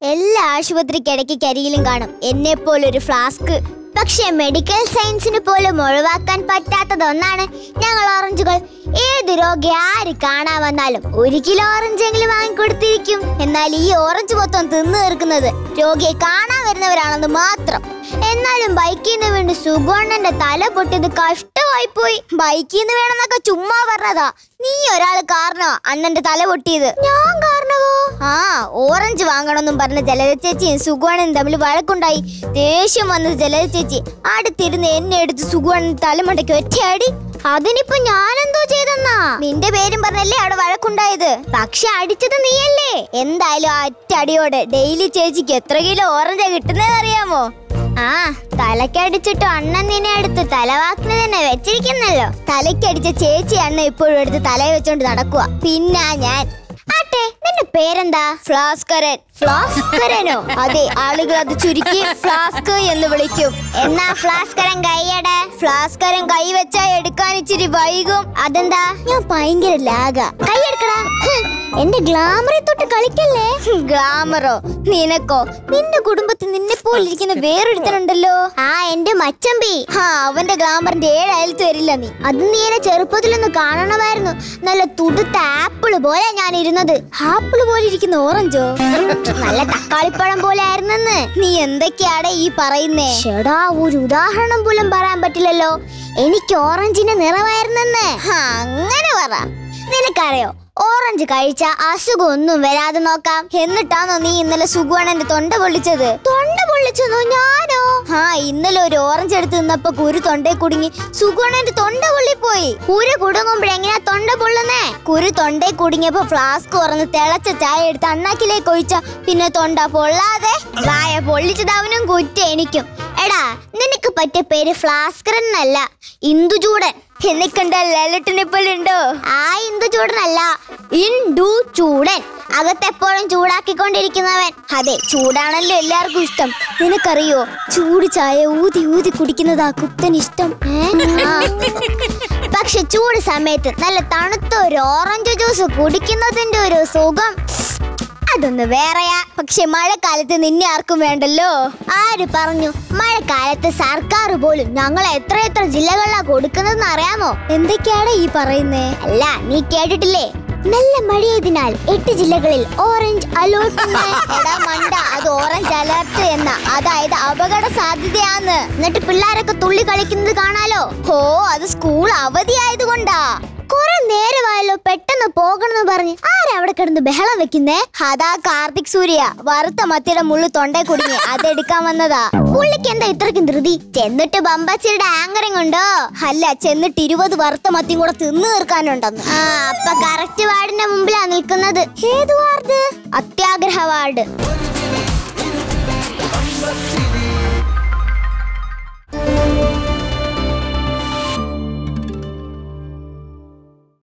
എല്ലാ ആശുപത്രിക്കിടയ്ക്ക് കരിയിലും കാണും എന്നെ പോലൊരു ഫ്ലാസ്ക് പക്ഷെ മെഡിക്കൽ സയൻസിന് പോലും ഒഴിവാക്കാൻ പറ്റാത്തതൊന്നാണ് ഞങ്ങൾ ഓറഞ്ചുകൾ ഏത് രോഗി ആര് കാണാൻ വന്നാലും ഒരു കിലോ ഓറഞ്ചെങ്കിലും വാങ്ങിക്കൊടുത്തിരിക്കും എന്നാൽ ഈ ഓറഞ്ച് മൊത്തം തിന്നു തീർക്കുന്നത് രോഗിയെ കാണാൻ വരുന്നവരാണെന്ന് മാത്രം എന്നാലും ബൈക്കിൽ നിന്ന് വീണ് സുഗോണ്ണന്റെ തല പൊട്ടിയത് കഷ്ടമായി പോയി ബൈക്കിൽ നിന്ന് വേണമെന്നൊക്കെ ചുമ്മാ പറഞ്ഞതാ നീ ഒരാള് കാരണോ അണ്ണന്റെ തല പൊട്ടിയത് ഞാൻ കാരണവോ ആ ഓറഞ്ച് വാങ്ങണമെന്നും പറഞ്ഞ ജലജ ചേച്ചിയും സുഗുണനും തമ്മിൽ വഴക്കുണ്ടായി ദേഷ്യം വന്നത് ജലജ ചേച്ചി അടുത്തിരുന്ന് എന്നെ എടുത്ത് സുഗുണൻ തലമുണ്ടയ്ക്ക് ഒറ്റയടി അതിനിപ്പോ ഞാനെന്തോ ചെയ്തെന്നാ നിന്റെ പേരും പറഞ്ഞല്ലേ അവിടെ വഴക്കുണ്ടായത് പക്ഷെ അടിച്ചത് നീയല്ലേ എന്തായാലും ആ ഒറ്റ അടിയോടെ ഡെയിലി ചേച്ചിക്ക് എത്ര കിലോ ഓറഞ്ചാ കിട്ടുന്നതെന്ന് അറിയാമോ ആ തലക്കടിച്ചിട്ട് അണ്ണൻ നിന്നെ എടുത്ത് തലവാക്കിന് തന്നെ വെച്ചിരിക്കുന്നല്ലോ തലക്കടിച്ച ചേച്ചി അണ്ണ ഇപ്പോഴും എടുത്ത് തലയിൽ വെച്ചോണ്ട് നടക്കുക പിന്നെ ഞാൻ ആട്ടെ നിന്റെ പേരെന്താ ഫ്ലാസ്കരൻ ഫ്ലാസ്കരനോ അതെ ആളുകൾ അത് ചുരുക്കി ഫ്ലാസ്ക് എന്ന് വിളിക്കും എന്നാ ഫ്ലാസ്കരൻ കൈയടെ ഫ്ലാസ്കരൻ കൈ വെച്ചാ എടുക്കാൻ ഇച്ചിരി വൈകും അതെന്താ ഞാൻ ഭയങ്കര ലാഗ കൈയെടുക്കടാ ഹ്, എന്റെ ഗ്ലാമറെ തൊട്ട് കളിക്കല്ലേ ഗ്ലാമറോ നിനക്കോ നിന്റെ കുടുംബത്തിൽ നിന്നെ പോലിരിക്കുന്ന വേറൊരുത്തനുണ്ടല്ലോ ആ എന്റെ മച്ചമ്പി ആ അവന്റെ ഗ്ലാമറിന്റെ ഏഴയലത്ത് വരില്ല നീ അത് നീ എന്നെ ചെറുപ്പത്തിലൊന്ന് കാണണമായിരുന്നു നല്ല തുടുത്ത ആപ്പിള് പോലെ ഞാൻ ഇരുന്നത് ആപ്പിള് പോലെ ഇരിക്കുന്ന ഓറഞ്ചോ നല്ല തക്കാളിപ്പഴം പോലെ ആയിരുന്നെന്ന് നീ എന്തൊക്കെയാടെ ഈ പറയുന്നേ ഷെടാ ഒരു ഉദാഹരണം പോലും പറയാൻ പറ്റില്ലല്ലോ എനിക്ക് ഓറഞ്ചിന്റെ നിറമായിരുന്നെന്ന് ഹാ, അങ്ങനെ പറ നിനക്കറിയോ ഓറഞ്ച് കഴിച്ച അസുഖം ഒന്നും വരാതെ നോക്കാം എന്നിട്ടാണോ നീ ഇന്നലെ സുഗുണന്റെ തൊണ്ട പൊള്ളിച്ചത് തൊണ്ട പൊള്ളിച്ചതോ ഞാനോ ആ ഇന്നലെ ഒരു ഓറഞ്ച് എടുത്ത് നിന്നപ്പോ കുരു തൊണ്ടേ കുടുങ്ങി സുഗുണന്റെ തൊണ്ട പൊള്ളിപ്പോയി കുരു കുടുങ്ങുമ്പോഴെങ്ങനെയാ തൊണ്ട പൊള്ളുന്നേ കുരു തൊണ്ടേ കുടുങ്ങിയപ്പോ ഫ്ലാസ്ക് തുറന്ന് തിളച്ച ചായ എടുത്ത് അണ്ണാക്കിലേക്ക് ഒഴിച്ച പിന്നെ തൊണ്ട പൊള്ളാതെ വായ പൊള്ളിച്ചത് അവനും കുറ്റ എനിക്കും എടാ നിനക്ക് പറ്റിയ പേര് ഫ്ലാസ്കർ എന്നല്ല ഇന്ദുചൂടൻ എന്നെ കണ്ട ലലട്ടിനിപ്പോഴുണ്ടോ ആ ഇന്ദു ചൂടനല്ല ഇന്ദു ചൂടൻ അകത്തെപ്പോഴും ചൂടാക്കിക്കൊണ്ടിരിക്കുന്നവൻ അതെ ചൂടാണല്ലോ എല്ലാവർക്കും ഇഷ്ടം നിനക്കറിയോ ചൂട് ചായ ഊതി ഊതി കുടിക്കുന്നതാ കുത്തൻ ഇഷ്ടം ഏ? ആ. പക്ഷെ ചൂട് സമയത്ത് നല്ല തണുത്ത ഒരു ഓറഞ്ച് ജ്യൂസ് കുടിക്കുന്നതിന്റെ ഒരു സുഖം അതൊന്ന് വേറെയാ പക്ഷെ മഴക്കാലത്ത് നിന്നെ ആർക്കും വേണ്ടല്ലോ ആര് പറഞ്ഞു മഴക്കാലത്ത് സർക്കാർ പോലും ഞങ്ങൾ എത്ര എത്ര ജില്ലകളിലാ കൊടുക്കുന്നതെന്ന് അറിയാമോ എന്തൊക്കെയാണ് ഈ പറയുന്നേ അല്ല നീ കേട്ടിട്ടില്ലേ നല്ല മഴയതിനാൽ എട്ട് ജില്ലകളിൽ ഓറഞ്ച് അലേർട്ട് എടാ മണ്ട അത് ഓറഞ്ച് അലർട്ട് എന്ന അതായത് അപകട സാധ്യതയാന്ന് എന്നിട്ട് പിള്ളേരൊക്കെ തുള്ളി കളിക്കുന്നത് കാണാലോ ഓ അത് സ്കൂൾ അവധിയായതുകൊണ്ടാ കുറെ നേരമായല്ലോ പെട്ടെന്ന് പോകണമെന്ന് പറഞ്ഞ് ആരാ അവിടെ കിടന്ന് ബഹളം വെക്കുന്നേ അതാ കാർത്തിക് സൂര്യ വറുത്ത മത്തിയുടെ മുള്ളു തൊണ്ടേ കുടുങ്ങി അതെടുക്കാൻ വന്നതാ പുള്ളിക്ക് എന്താ ഇത്രയ്ക്കും ധൃതി ചെന്നിട്ട് ബമ്പച്ചിയുടെ ആങ്കറിങ് ഉണ്ടോ അല്ല ചെന്നിട്ട് ഇരുപത് വറുത്ത മത്തിയും കൂടെ തിന്നു തീർക്കാനുണ്ടെന്ന് ആ അപ്പൊ കറക്റ്റ് വാർഡിന്റെ മുമ്പിലാ നിൽക്കുന്നത് ഏത് വാർഡ് അത്യാഗ്രഹ വാർഡ് Bambasiri